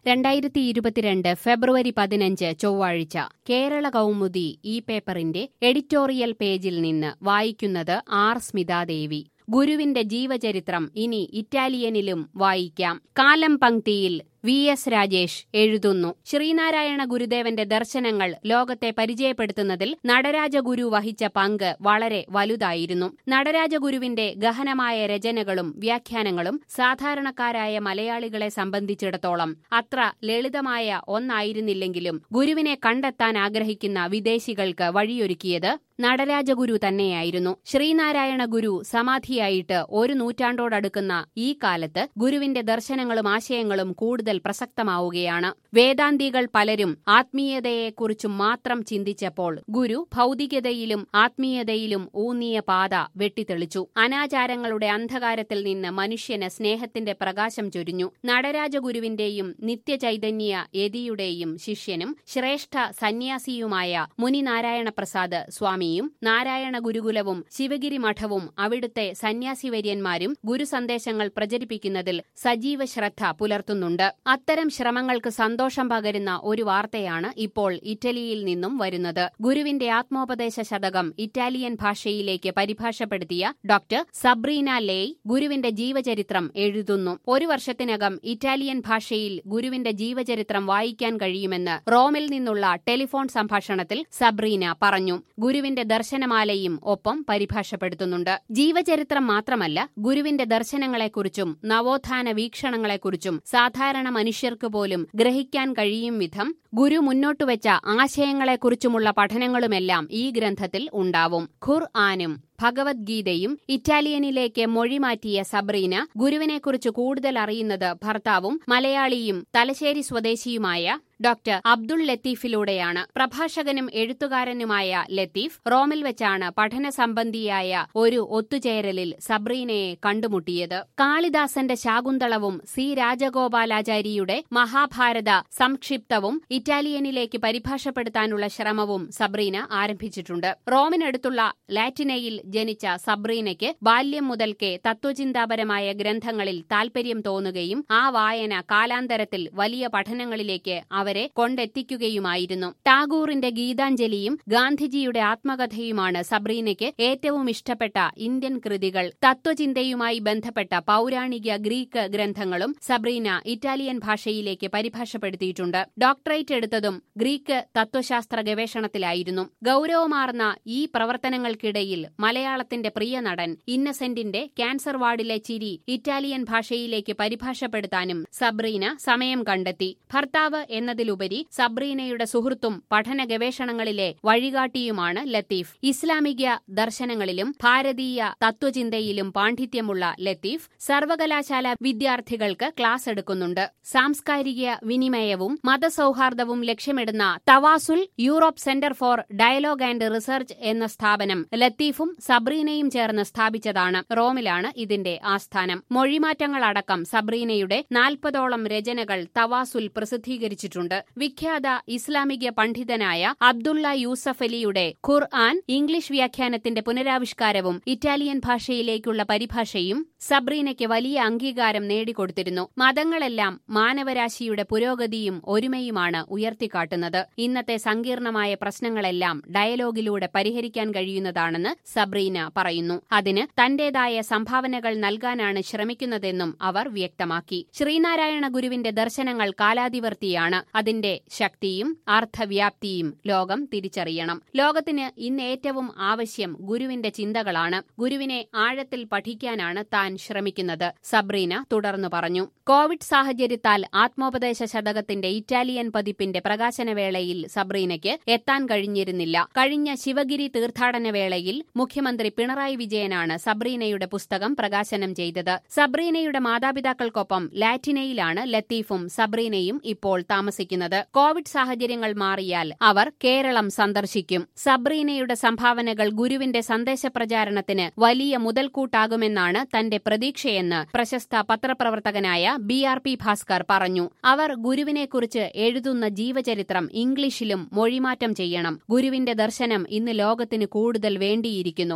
രണ്ടായിരത്തി ഇരുപത്തിരണ്ട് ഫെബ്രുവരി പതിനഞ്ച് ചൊവ്വാഴ്ച കേരള കൗമുദി ഈ പേപ്പറിന്റെ എഡിറ്റോറിയൽ പേജിൽ നിന്ന് വായിക്കുന്നത് ആർ സ്മിതാദേവി ഗുരുവിന്റെ ജീവചരിത്രം ഇനി ഇറ്റാലിയനിലും വായിക്കാം കാലം പങ്ക്തിയിൽ വി എസ് രാജേഷ് എഴുതുന്നു ശ്രീനാരായണ ഗുരുദേവന്റെ ദർശനങ്ങൾ ലോകത്തെ പരിചയപ്പെടുത്തുന്നതിൽ നടരാജഗുരു വഹിച്ച പങ്ക് വളരെ വലുതായിരുന്നു നടരാജഗുരുവിന്റെ ഗഹനമായ രചനകളും വ്യാഖ്യാനങ്ങളും സാധാരണക്കാരായ മലയാളികളെ സംബന്ധിച്ചിടത്തോളം അത്ര ലളിതമായ ഒന്നായിരുന്നില്ലെങ്കിലും ഗുരുവിനെ കണ്ടെത്താൻ ആഗ്രഹിക്കുന്ന വിദേശികൾക്ക് വഴിയൊരുക്കിയത് നടരാജഗുരു തന്നെയായിരുന്നു ശ്രീനാരായണ ഗുരു സമാധിയായിട്ട് ഒരു നൂറ്റാണ്ടോടടുക്കുന്ന ഈ കാലത്ത് ഗുരുവിന്റെ ദർശനങ്ങളും ആശയങ്ങളും കൂടുതൽ പ്രസക്തമാവുകയാണ് വേദാന്തികൾ പലരും ആത്മീയതയെക്കുറിച്ചും മാത്രം ചിന്തിച്ചപ്പോൾ ഗുരു ഭൗതികതയിലും ആത്മീയതയിലും ഊന്നിയ പാത വെട്ടിത്തെളിച്ചു അനാചാരങ്ങളുടെ അന്ധകാരത്തിൽ നിന്ന് മനുഷ്യന് സ്നേഹത്തിന്റെ പ്രകാശം ചൊരിഞ്ഞു നടരാജഗുരുവിന്റെയും നിത്യചൈതന്യ യതിയുടെയും ശിഷ്യനും ശ്രേഷ്ഠ സന്യാസിയുമായ മുനി നാരായണ പ്രസാദ് സ്വാമിയും നാരായണ ഗുരുകുലവും ശിവഗിരി മഠവും അവിടുത്തെ സന്യാസിവര്യന്മാരും ഗുരുസന്ദേശങ്ങൾ പ്രചരിപ്പിക്കുന്നതിൽ സജീവ ശ്രദ്ധ പുലർത്തുന്നുണ്ട് അത്തരം ശ്രമങ്ങൾക്ക് സന്തോഷം പകരുന്ന ഒരു വാർത്തയാണ് ഇപ്പോൾ ഇറ്റലിയിൽ നിന്നും വരുന്നത് ഗുരുവിന്റെ ആത്മോപദേശ ശതകം ഇറ്റാലിയൻ ഭാഷയിലേക്ക് പരിഭാഷപ്പെടുത്തിയ ഡോക്ടർ സബ്രീന ലേയ് ഗുരുവിന്റെ ജീവചരിത്രം എഴുതുന്നു ഒരു വർഷത്തിനകം ഇറ്റാലിയൻ ഭാഷയിൽ ഗുരുവിന്റെ ജീവചരിത്രം വായിക്കാൻ കഴിയുമെന്ന് റോമിൽ നിന്നുള്ള ടെലിഫോൺ സംഭാഷണത്തിൽ സബ്രീന പറഞ്ഞു ഗുരുവിന്റെ ദർശനമാലയും ഒപ്പം പരിഭാഷപ്പെടുത്തുന്നുണ്ട് ജീവചരിത്രം മാത്രമല്ല ഗുരുവിന്റെ ദർശനങ്ങളെക്കുറിച്ചും നവോത്ഥാന വീക്ഷണങ്ങളെക്കുറിച്ചും സാധാരണ മനുഷ്യർക്ക് പോലും ഗ്രഹിക്കാൻ കഴിയും വിധം ഗുരു മുന്നോട്ടുവച്ച ആശയങ്ങളെക്കുറിച്ചുമുള്ള പഠനങ്ങളുമെല്ലാം ഈ ഗ്രന്ഥത്തിൽ ഉണ്ടാവും ഖുർ ആനും ഭഗവത്ഗീതയും ഇറ്റാലിയനിലേക്ക് മൊഴിമാറ്റിയ സബ്രീന ഗുരുവിനെക്കുറിച്ച് കൂടുതൽ അറിയുന്നത് ഭർത്താവും മലയാളിയും തലശ്ശേരി സ്വദേശിയുമായ ഡോക്ടർ അബ്ദുൾ ലത്തീഫിലൂടെയാണ് പ്രഭാഷകനും എഴുത്തുകാരനുമായ ലത്തീഫ് റോമിൽ വെച്ചാണ് പഠന സംബന്ധിയായ ഒരു ഒത്തുചേരലിൽ സബ്രീനയെ കണ്ടുമുട്ടിയത് കാളിദാസന്റെ ശാകുന്തളവും സി രാജഗോപാലാചാരിയുടെ മഹാഭാരത സംക്ഷിപ്തവും ഇറ്റാലിയനിലേക്ക് പരിഭാഷപ്പെടുത്താനുള്ള ശ്രമവും സബ്രീന ആരംഭിച്ചിട്ടുണ്ട് റോമിനടുത്തുള്ള ലാറ്റിനയിൽ ജനിച്ച സബ്രീനയ്ക്ക് ബാല്യം മുതൽക്കേ തത്വചിന്താപരമായ ഗ്രന്ഥങ്ങളിൽ താൽപര്യം തോന്നുകയും ആ വായന കാലാന്തരത്തിൽ വലിയ പഠനങ്ങളിലേക്ക് അവരെ കൊണ്ടെത്തിക്കുകയുമായിരുന്നു ടാഗോറിന്റെ ഗീതാഞ്ജലിയും ഗാന്ധിജിയുടെ ആത്മകഥയുമാണ് സബ്രീനയ്ക്ക് ഏറ്റവും ഇഷ്ടപ്പെട്ട ഇന്ത്യൻ കൃതികൾ തത്വചിന്തയുമായി ബന്ധപ്പെട്ട പൗരാണിക ഗ്രീക്ക് ഗ്രന്ഥങ്ങളും സബ്രീന ഇറ്റാലിയൻ ഭാഷയിലേക്ക് പരിഭാഷപ്പെടുത്തിയിട്ടുണ്ട് ഡോക്ടറേറ്റ് എടുത്തതും ഗ്രീക്ക് തത്വശാസ്ത്ര ഗവേഷണത്തിലായിരുന്നു ഗൌരവമാർന്ന ഈ പ്രവർത്തനങ്ങൾക്കിടയിൽ മലയാളത്തിന്റെ പ്രിയ നടൻ ഇന്നസെന്റിന്റെ ക്യാൻസർ വാർഡിലെ ചിരി ഇറ്റാലിയൻ ഭാഷയിലേക്ക് പരിഭാഷപ്പെടുത്താനും സബ്രീന സമയം കണ്ടെത്തി ഭർത്താവ് എന്നതിലുപരി സബ്രീനയുടെ സുഹൃത്തും പഠന ഗവേഷണങ്ങളിലെ വഴികാട്ടിയുമാണ് ലത്തീഫ് ഇസ്ലാമിക ദർശനങ്ങളിലും ഭാരതീയ തത്വചിന്തയിലും പാണ്ഡിത്യമുള്ള ലത്തീഫ് സർവകലാശാല വിദ്യാർത്ഥികൾക്ക് ക്ലാസ് എടുക്കുന്നുണ്ട് സാംസ്കാരിക വിനിമയവും മതസൌഹാർദ്ദവും ലക്ഷ്യമിടുന്ന Tawasul Europe centre for dialogue and research എന്ന സ്ഥാപനം ലത്തീഫും സബ്രീനയും ചേർന്ന് സ്ഥാപിച്ചതാണ് റോമിലാണ് ഇതിന്റെ ആസ്ഥാനം മൊഴിമാറ്റങ്ങളടക്കം സബ്രീനയുടെ നാൽപ്പതോളം രചനകൾ തവാസുൽ പ്രസിദ്ധീകരിച്ചിട്ടുണ്ട് വിഖ്യാത ഇസ്ലാമിക പണ്ഡിതനായ അബ്ദുള്ള യൂസഫ് അലിയുടെ ഖുർആൻ ഇംഗ്ലീഷ് വ്യാഖ്യാനത്തിന്റെ പുനരാവിഷ്കാരവും ഇറ്റാലിയൻ ഭാഷയിലേക്കുള്ള പരിഭാഷയും സബ്രീനയ്ക്ക് വലിയ അംഗീകാരം നേടിക്കൊടുത്തിരുന്നു മതങ്ങളെല്ലാം മാനവരാശിയുടെ പുരോഗതിയും ഒരുമയുമാണ് ഉയർത്തിക്കാട്ടുന്നത് ഇന്നത്തെ സങ്കീർണമായ പ്രശ്നങ്ങളെല്ലാം ഡയലോഗിലൂടെ പരിഹരിക്കാൻ കഴിയുന്നതാണെന്ന് സബ്രീന പറയുന്നു അതിന് തന്റേതായ സംഭാവനകൾ നൽകാനാണ് ശ്രമിക്കുന്നതെന്നും അവർ വ്യക്തമാക്കി ശ്രീനാരായണ ഗുരുവിന്റെ ദർശനങ്ങൾ കാലാതിവർത്തിയാണ് അതിന്റെ ശക്തിയും അർത്ഥവ്യാപ്തിയും ലോകം തിരിച്ചറിയണം ലോകത്തിന് ഇന്ന് ഏറ്റവും ആവശ്യം ഗുരുവിന്റെ ചിന്തകളാണ് ഗുരുവിനെ ആഴത്തിൽ പഠിക്കാനാണ് താൻ ശ്രമിക്കുന്നത് സബ്രീന തുടർന്നു പറഞ്ഞു കോവിഡ് സാഹചര്യത്താൽ ആത്മോപദേശ ശതകത്തിന്റെ ഇറ്റാലിയൻ പതിപ്പിന്റെ പ്രകാശനവേളയിൽ സബ്രീനയ്ക്ക് എത്താൻ കഴിഞ്ഞിരുന്നില്ല കഴിഞ്ഞ ശിവഗിരി തീർത്ഥാടന വേളയിൽ മുഖ്യമന്ത്രി പിണറായി വിജയനാണ് സബ്രീനയുടെ പുസ്തകം പ്രകാശനം ചെയ്തത് സബ്രീനയുടെ മാതാപിതാക്കൾക്കൊപ്പം ലാറ്റിനയിലാണ് ലത്തീഫും സബ്രീനയും ഇപ്പോൾ താമസിക്കുന്നത് കോവിഡ് സാഹചര്യങ്ങൾ മാറിയാൽ അവർ കേരളം സന്ദർശിക്കും സബ്രീനയുടെ സംഭാവനകൾ ഗുരുവിന്റെ സന്ദേശപ്രചാരണത്തിന് വലിയ മുതൽക്കൂട്ടാകുമെന്നാണ് തന്റെ പ്രതീക്ഷയെന്ന് പ്രശസ്ത പത്രപ്രവർത്തകനായ ബി ആർ പി ഭാസ്കർ പറഞ്ഞു അവർ ഗുരുവിനെക്കുറിച്ച് എഴുതുന്ന ജീവചരിത്രം ഇംഗ്ലീഷിലും മൊഴിമാറ്റം ചെയ്യണം ഗുരുവിന്റെ ദർശനം ഇന്ന് ലോകത്തിന് കൂടുതൽ വേണ്ടിയിരിക്കുന്നു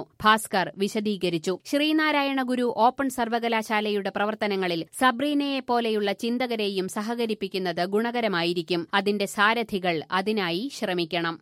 കഴിയുന്നു ഭാസ്കർ വിശദീകരിച്ചു ശ്രീനാരായണ ഗുരു ഓപ്പൺ സർവകലാശാലയുടെ പ്രവർത്തനങ്ങളിൽ സബ്രീനയെ പോലെയുള്ള ചിന്തകരെയും സഹകരിപ്പിക്കുന്നത് ഗുണകരമായിരിക്കും അതിന്റെ സാരഥികൾ അതിനായി ശ്രമിക്കണം